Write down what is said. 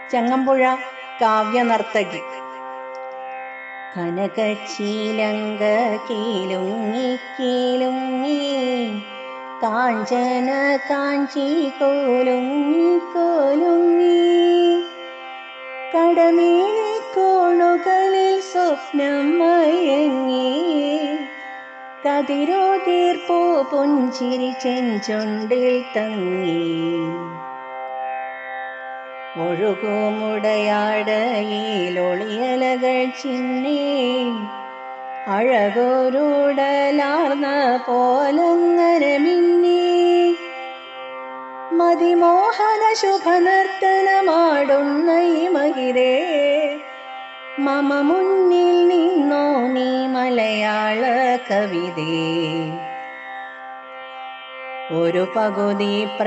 ചങ്ങമ്പുഴ കാവ്യനർത്തകി കനകശീലങ്ക കീലുങ്ങി കീലുങ്ങി കാഞ്ചന കാഞ്ചി കോലുങ്ങി കോലുങ്ങി കടമേഴി കോണുകളിൽ സ്വപ്നം മയങ്ങി കതിരോതീർപ്പോ പുഞ്ചിരി ചെഞ്ചുണ്ടിൽ തങ്ങി ഒഴുകുമുടയാടയിലൊളിയലകൾ ചിന്നി അഴകൊരുടലാർന്ന പോലങ്ങനെ മിന്നി മതിമോഹന ശുഭനർത്തനമാടുന്ന ഈ മഹിരേ മമ മുന്നിൽ നിന്നോ നീ മലയാള കവിതേ ഒരു പകുതി